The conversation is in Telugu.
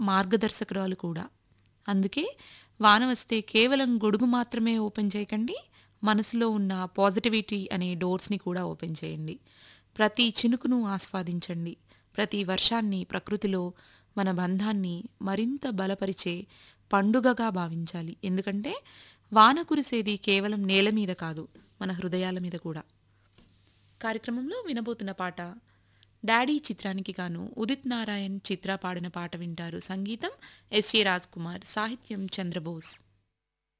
మార్గదర్శకురాలు కూడా అందుకే వాన వస్తే కేవలం గొడుగు మాత్రమే ఓపెన్ చేయకండి మనసులో ఉన్న పాజిటివిటీ అనే డోర్స్ని కూడా ఓపెన్ చేయండి ప్రతి చినుకును ఆస్వాదించండి ప్రతి వర్షాన్ని ప్రకృతిలో మన బంధాన్ని మరింత బలపరిచే పండుగగా భావించాలి ఎందుకంటే వాన కురిసేది కేవలం నేల మీద కాదు మన హృదయాల మీద కూడా కార్యక్రమంలో వినబోతున్న పాట డాడీ చిత్రానికి గాను ఉదిత్ నారాయణ్ చిత్ర పాడిన పాట వింటారు సంగీతం ఎస్ఏ రాజ్ కుమార్ సాహిత్యం చంద్రబోస్